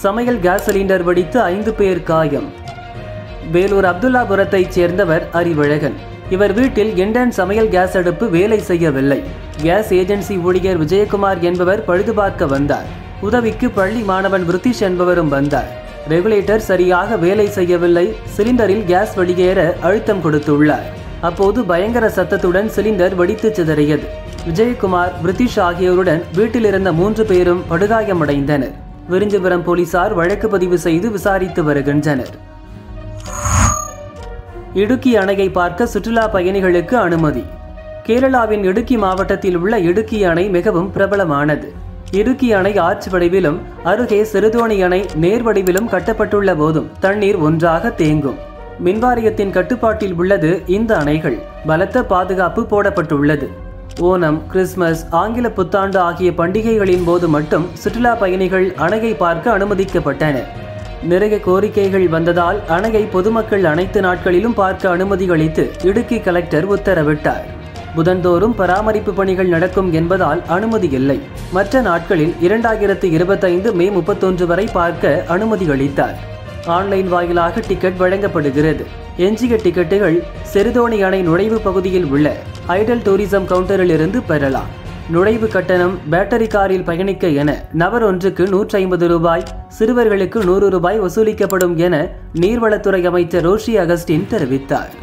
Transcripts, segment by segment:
சமையல் gas cylinder வெடித்து ஐந்து பேர் காயம் வேலூர் அப்துல்லாபுரத்தைச் சேர்ந்தவர் அறிவழகன் இவர் வீட்டில் இண்டன் சமையல் கேஸ் அடுப்பு வேலை செய்யவில்லை கேஸ் ஏஜென்சி ஊழியர் விஜயகுமார் என்பவர் பழுது பார்க்க வந்தார் உதவிக்கு பள்ளி மாணவன் பிரித்திஷ் என்பவரும் வந்தார் ரெகுலேட்டர் சரியாக வேலை செய்யவில்லை சிலிண்டரில் கேஸ் வெளியேற அழுத்தம் கொடுத்துள்ளார் அப்போது பயங்கர சத்தத்துடன் சிலிண்டர் வெடித்து சிதறியது விஜயகுமார் பிரித்திஷ் ஆகியோருடன் வீட்டில் இருந்த மூன்று பேரும் படுகாயமடைந்தனர் விரிஞ்சிபுரம் போலீசார் வழக்கு பதிவு செய்து விசாரித்து வருகின்றனர் இடுக்கி அணையை பார்க்க சுற்றுலா பயணிகளுக்கு அனுமதி கேரளாவின் இடுக்கி மாவட்டத்தில் உள்ள இடுக்கி அணை மிகவும் பிரபலமானது இடுக்கி அணை ஆர்ச் வடிவிலும் அருகே சிறுதோணி அணை நேர் வடிவிலும் கட்டப்பட்டுள்ள போதும் தண்ணீர் ஒன்றாக தேங்கும் மின்வாரியத்தின் கட்டுப்பாட்டில் உள்ளது இந்த அணைகள் பலத்த பாதுகாப்பு போடப்பட்டுள்ளது ஓணம் கிறிஸ்மஸ் ஆங்கில புத்தாண்டு ஆகிய பண்டிகைகளின் போது மட்டும் சுற்றுலா பயணிகள் அணையை பார்க்க அனுமதிக்கப்பட்டனர் நிறைய கோரிக்கைகள் வந்ததால் அணையை பொதுமக்கள் அனைத்து நாட்களிலும் பார்க்க அனுமதி அளித்து இடுக்கி கலெக்டர் உத்தரவிட்டார் புதன்தோறும் பராமரிப்பு பணிகள் நடக்கும் என்பதால் அனுமதி இல்லை மற்ற நாட்களில் இரண்டாயிரத்து இருபத்தைந்து மே முப்பத்தொன்று வரை பார்க்க அனுமதி அளித்தார் ஆன்லைன் வாயிலாக டிக்கெட் வழங்கப்படுகிறது எஞ்சிய டிக்கெட்டுகள் செருதோணி அணை நுழைவு பகுதியில் உள்ள ஐடல் டூரிசம் கவுண்டரில் இருந்து பெறலாம் நுழைவு கட்டணம் பேட்டரி காரில் பயணிக்க என நபர் ஒன்றுக்கு நூற்றி ஐம்பது ரூபாய் சிறுவர்களுக்கு நூறு ரூபாய் வசூலிக்கப்படும் என நீர்வளத்துறை அமைச்சர் ரோஷி அகஸ்டின் தெரிவித்தார்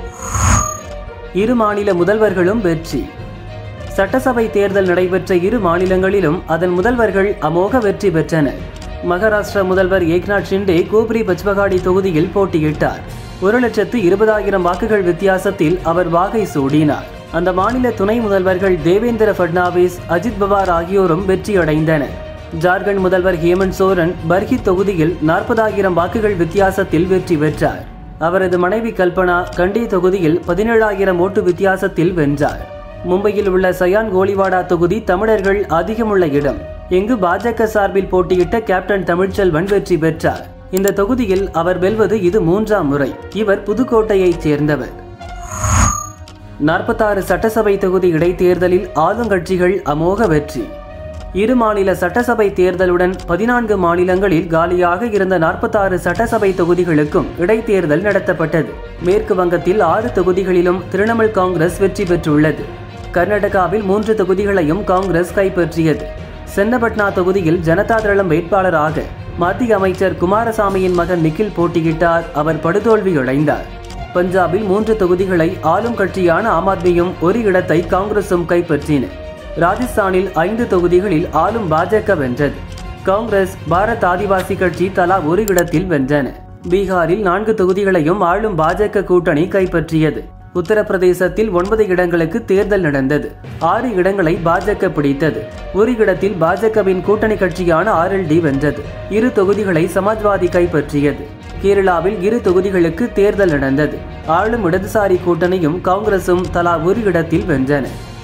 இரு மாநில முதல்வர்களும் வெற்றி சட்டசபை தேர்தல் நடைபெற்ற இரு மாநிலங்களிலும் அதன் முதல்வர்கள் அமோக வெற்றி பெற்றனர் மகாராஷ்டிரா முதல்வர் ஏக்நாத் ஷிண்டே கோபுரி பச்பகாடி தொகுதியில் போட்டியிட்டார் ஒரு லட்சத்து இருபதாயிரம் வாக்குகள் வித்தியாசத்தில் அவர் வாகை சூடினார் அந்த மாநில துணை முதல்வர்கள் தேவேந்திர ஃபட்னாவிஸ் அஜித் பவார் ஆகியோரும் வெற்றியடைந்தனர் ஜார்க்கண்ட் முதல்வர் ஹேமந்த் சோரன் பர்ஹி தொகுதியில் நாற்பதாயிரம் வாக்குகள் வித்தியாசத்தில் வெற்றி பெற்றார் அவரது மனைவி கல்பனா கண்டி தொகுதியில் பதினேழாயிரம் ஓட்டு வித்தியாசத்தில் வென்றார் மும்பையில் உள்ள சயான் கோலிவாடா தொகுதி தமிழர்கள் அதிகமுள்ள இடம் இங்கு பாஜக சார்பில் போட்டியிட்ட கேப்டன் தமிழ்ச்செல்வன் வெற்றி பெற்றார் இந்த தொகுதியில் அவர் வெல்வது இது மூன்றாம் முறை இவர் புதுக்கோட்டையைச் சேர்ந்தவர் நாற்பத்தாறு சட்டசபை தொகுதி இடைத்தேர்தலில் ஆளுங்கட்சிகள் அமோக வெற்றி இரு மாநில சட்டசபை தேர்தலுடன் பதினான்கு மாநிலங்களில் காலியாக இருந்த நாற்பத்தாறு சட்டசபை தொகுதிகளுக்கும் இடைத்தேர்தல் நடத்தப்பட்டது மேற்கு வங்கத்தில் ஆறு தொகுதிகளிலும் திரிணாமுல் காங்கிரஸ் வெற்றி பெற்றுள்ளது கர்நாடகாவில் மூன்று தொகுதிகளையும் காங்கிரஸ் கைப்பற்றியது சென்னபட்னா தொகுதியில் ஜனதாதளம் வேட்பாளராக மத்திய அமைச்சர் குமாரசாமியின் மகன் நிக்கில் போட்டியிட்டார் அவர் படுதோல்வி அடைந்தார் பஞ்சாபில் மூன்று தொகுதிகளை ஆளும் கட்சியான ஆம் ஆத்மியும் ஒரு இடத்தை காங்கிரசும் கைப்பற்றின ராஜஸ்தானில் ஐந்து தொகுதிகளில் ஆளும் பாஜக வென்றது காங்கிரஸ் பாரத் ஆதிவாசி கட்சி தலா ஒரு இடத்தில் வென்றன பீகாரில் நான்கு தொகுதிகளையும் ஆளும் பாஜக கூட்டணி கைப்பற்றியது உத்தரப்பிரதேசத்தில் ஒன்பது இடங்களுக்கு தேர்தல் நடந்தது ஆறு இடங்களை பாஜக பிடித்தது ஒரு இடத்தில் பாஜகவின் கூட்டணி கட்சியான ஆர்எல்டி வென்றது இரு தொகுதிகளை சமாஜ்வாதி கைப்பற்றியது கேரளாவில் இரு தொகுதிகளுக்கு தேர்தல் நடந்தது ஆளும் இடதுசாரி கூட்டணியும் காங்கிரசும் தலா ஒரு இடத்தில் வென்றன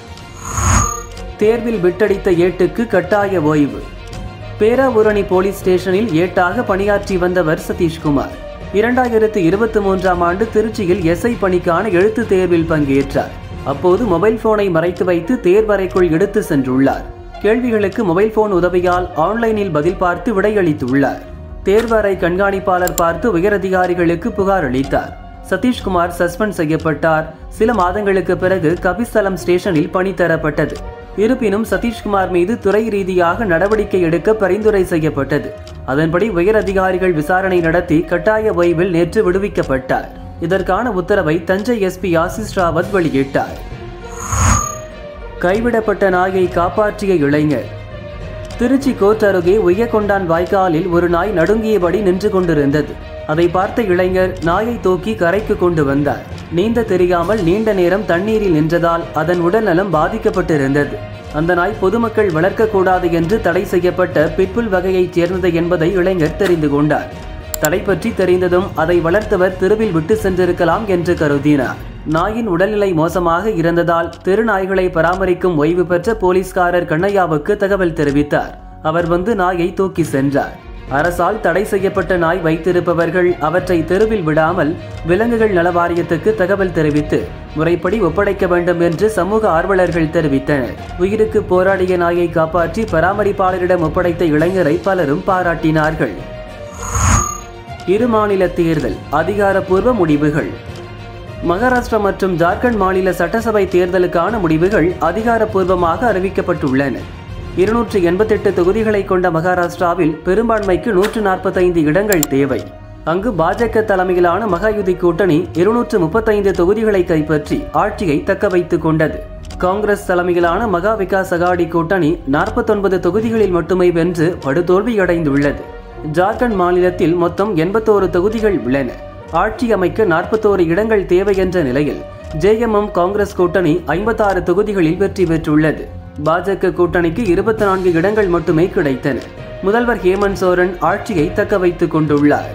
தேர்வில் விட்டடித்த ஏட்டுக்கு கட்டாய ஓய்வு பேராவூரணி போலீஸ் ஸ்டேஷனில் ஏட்டாக பணியாற்றி வந்தவர் சதீஷ்குமார் இரண்டாயிரத்து இருபத்தி மூன்றாம் ஆண்டு திருச்சியில் எஸ்ஐ பணிக்கான எழுத்து தேர்வில் பங்கேற்றார் அப்போது மொபைல் போனை மறைத்து வைத்து தேர்வறைக்குள் எடுத்து சென்றுள்ளார் கேள்விகளுக்கு மொபைல் போன் உதவியால் ஆன்லைனில் பதில் பார்த்து விடையளித்துள்ளார் தேர்வறை கண்காணிப்பாளர் பார்த்து உயரதிகாரிகளுக்கு புகார் அளித்தார் சதீஷ்குமார் சஸ்பெண்ட் செய்யப்பட்டார் சில மாதங்களுக்கு பிறகு கபிஸ்தலம் ஸ்டேஷனில் பணி தரப்பட்டது இருப்பினும் சதீஷ்குமார் மீது துறை ரீதியாக நடவடிக்கை எடுக்க பரிந்துரை செய்யப்பட்டது அதன்படி உயர் அதிகாரிகள் விசாரணை நடத்தி கட்டாய ஓய்வில் நேற்று விடுவிக்கப்பட்டார் இதற்கான உத்தரவை தஞ்சை எஸ்பி ஆசிஸ் ராவத் வெளியிட்டார் கைவிடப்பட்ட நாயை காப்பாற்றிய இளைஞர் திருச்சி கோர்ட் அருகே உய்யக்கொண்டான் வாய்க்காலில் ஒரு நாய் நடுங்கியபடி நின்று கொண்டிருந்தது அதை பார்த்த இளைஞர் நாயை தூக்கி கரைக்கு கொண்டு வந்தார் நீந்த தெரியாமல் நீண்ட நேரம் தண்ணீரில் நின்றதால் அதன் உடல்நலம் பாதிக்கப்பட்டிருந்தது அந்த நாய் பொதுமக்கள் வளர்க்கக்கூடாது என்று தடை செய்யப்பட்ட பிட்புல் வகையைச் சேர்ந்தது என்பதை இளைஞர் தெரிந்து கொண்டார் தடை பற்றி தெரிந்ததும் அதை வளர்த்தவர் தெருவில் விட்டு சென்றிருக்கலாம் என்று கருதினார் நாயின் உடல்நிலை மோசமாக இருந்ததால் தெரு நாய்களை பராமரிக்கும் ஓய்வு பெற்ற போலீஸ்காரர் கண்ணையாவுக்கு தகவல் தெரிவித்தார் அவர் வந்து நாயை தூக்கி சென்றார் அரசால் தடை செய்யப்பட்ட நாய் வைத்திருப்பவர்கள் அவற்றை தெருவில் விடாமல் விலங்குகள் நல வாரியத்துக்கு தகவல் தெரிவித்து முறைப்படி ஒப்படைக்க வேண்டும் என்று சமூக ஆர்வலர்கள் தெரிவித்தனர் உயிருக்கு போராடிய நாயை காப்பாற்றி பராமரிப்பாளரிடம் ஒப்படைத்த இளைஞரை பலரும் பாராட்டினார்கள் இரு மாநில தேர்தல் அதிகாரப்பூர்வ முடிவுகள் மகாராஷ்டிரா மற்றும் ஜார்க்கண்ட் மாநில சட்டசபை தேர்தலுக்கான முடிவுகள் அதிகாரப்பூர்வமாக அறிவிக்கப்பட்டுள்ளன இருநூற்று எண்பத்தெட்டு தொகுதிகளை கொண்ட மகாராஷ்டிராவில் பெரும்பான்மைக்கு நூற்று நாற்பத்தைந்து இடங்கள் தேவை அங்கு பாஜக தலைமையிலான மகாயுதி கூட்டணி இருநூற்று முப்பத்தைந்து தொகுதிகளை கைப்பற்றி ஆட்சியை தக்க வைத்துக் கொண்டது காங்கிரஸ் தலைமையிலான மகா விகாஸ் அகாடி கூட்டணி நாற்பத்தொன்பது தொகுதிகளில் மட்டுமே வென்று படுதோல்வியடைந்துள்ளது ஜார்க்கண்ட் மாநிலத்தில் மொத்தம் எண்பத்தோரு தொகுதிகள் உள்ளன ஆட்சி அமைக்க நாற்பத்தோரு இடங்கள் தேவை என்ற நிலையில் ஜேஎம்எம் காங்கிரஸ் கூட்டணி ஐம்பத்தாறு தொகுதிகளில் வெற்றி பெற்றுள்ளது பாஜக கூட்டணிக்கு இருபத்தி நான்கு இடங்கள் மட்டுமே கிடைத்தன முதல்வர் ஹேமந்த் சோரன் ஆட்சியை தக்க வைத்துக் கொண்டுள்ளார்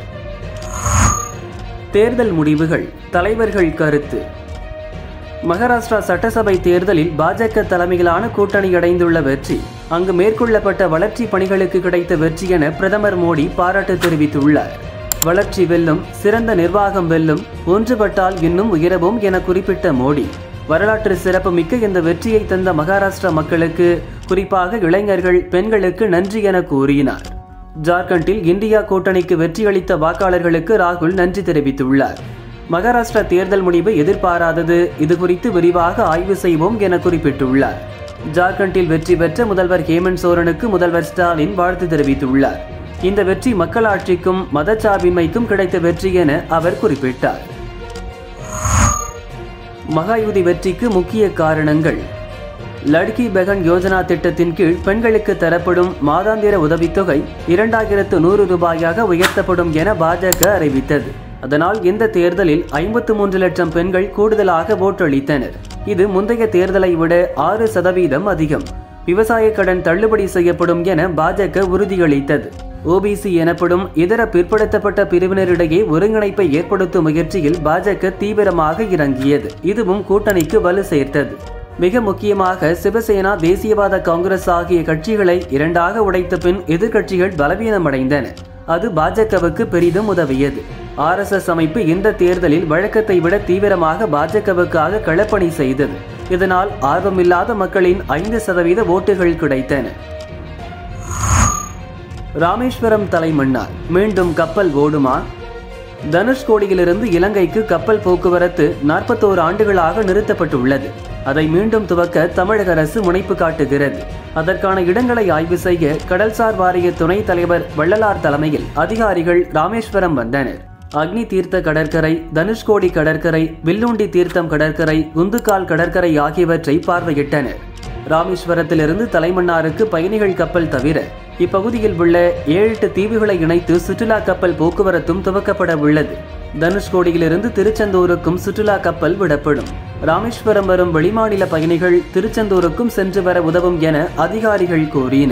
தேர்தல் முடிவுகள் தலைவர்கள் கருத்து மகாராஷ்டிரா சட்டசபை தேர்தலில் பாஜக தலைமையிலான கூட்டணி அடைந்துள்ள வெற்றி அங்கு மேற்கொள்ளப்பட்ட வளர்ச்சி பணிகளுக்கு கிடைத்த வெற்றி என பிரதமர் மோடி பாராட்டு தெரிவித்துள்ளார் வளர்ச்சி வெல்லும் சிறந்த நிர்வாகம் வெல்லும் ஒன்றுபட்டால் இன்னும் உயரவும் என குறிப்பிட்ட மோடி வரலாற்று சிறப்புமிக்க இந்த வெற்றியை தந்த மகாராஷ்டிரா மக்களுக்கு குறிப்பாக இளைஞர்கள் பெண்களுக்கு நன்றி என கூறினார் ஜார்க்கண்டில் இந்தியா கூட்டணிக்கு வெற்றியளித்த வாக்காளர்களுக்கு ராகுல் நன்றி தெரிவித்துள்ளார் மகாராஷ்டிரா தேர்தல் முடிவு எதிர்பாராதது இது குறித்து விரிவாக ஆய்வு செய்வோம் என குறிப்பிட்டுள்ளார் ஜார்க்கண்டில் வெற்றி பெற்ற முதல்வர் ஹேமந்த் சோரனுக்கு முதல்வர் ஸ்டாலின் வாழ்த்து தெரிவித்துள்ளார் இந்த வெற்றி மக்களாட்சிக்கும் மதச்சார்பின்மைக்கும் கிடைத்த வெற்றி என அவர் குறிப்பிட்டார் மகாயுதி வெற்றிக்கு முக்கிய காரணங்கள் லட்கி பெகன் யோஜனா திட்டத்தின் கீழ் பெண்களுக்கு தரப்படும் மாதாந்திர உதவித்தொகை இரண்டாயிரத்து நூறு ரூபாயாக உயர்த்தப்படும் என பாஜக அறிவித்தது அதனால் இந்த தேர்தலில் ஐம்பத்து மூன்று லட்சம் பெண்கள் கூடுதலாக ஓட்டளித்தனர் இது முந்தைய தேர்தலை விட ஆறு சதவீதம் அதிகம் விவசாய கடன் தள்ளுபடி செய்யப்படும் என பாஜக உறுதியளித்தது ஓபிசி எனப்படும் இதர பிற்படுத்தப்பட்ட பிரிவினரிடையே ஒருங்கிணைப்பை ஏற்படுத்தும் முயற்சியில் பாஜக தீவிரமாக இறங்கியது இதுவும் கூட்டணிக்கு வலு சேர்த்தது மிக முக்கியமாக சிவசேனா தேசியவாத காங்கிரஸ் ஆகிய கட்சிகளை இரண்டாக உடைத்த பின் எதிர்க்கட்சிகள் பலவீனமடைந்தன அது பாஜகவுக்கு பெரிதும் உதவியது ஆர்எஸ்எஸ் அமைப்பு இந்த தேர்தலில் வழக்கத்தை விட தீவிரமாக பாஜகவுக்காக களப்பணி செய்தது இதனால் ஆர்வமில்லாத மக்களின் ஐந்து சதவீத ஓட்டுகள் கிடைத்தன ராமேஸ்வரம் தலைமன்னார் மீண்டும் கப்பல் ஓடுமா தனுஷ்கோடியிலிருந்து இலங்கைக்கு கப்பல் போக்குவரத்து நாற்பத்தோரு ஆண்டுகளாக நிறுத்தப்பட்டுள்ளது அதை மீண்டும் துவக்க தமிழக அரசு முனைப்பு காட்டுகிறது அதற்கான இடங்களை ஆய்வு செய்ய கடல்சார் வாரிய துணைத் தலைவர் வள்ளலார் தலைமையில் அதிகாரிகள் ராமேஸ்வரம் வந்தனர் அக்னி தீர்த்த கடற்கரை தனுஷ்கோடி கடற்கரை வில்லுண்டி தீர்த்தம் கடற்கரை குந்துக்கால் கடற்கரை ஆகியவற்றை பார்வையிட்டனர் ராமேஸ்வரத்திலிருந்து தலைமன்னாருக்கு பயணிகள் கப்பல் தவிர இப்பகுதியில் உள்ள ஏழு எட்டு தீவுகளை இணைத்து சுற்றுலா கப்பல் போக்குவரத்தும் துவக்கப்பட உள்ளது தனுஷ்கோடியிலிருந்து திருச்செந்தூருக்கும் சுற்றுலா கப்பல் விடப்படும் ராமேஸ்வரம் வரும் வெளிமாநில பயணிகள் திருச்செந்தூருக்கும் சென்று வர உதவும் என அதிகாரிகள் கூறினர்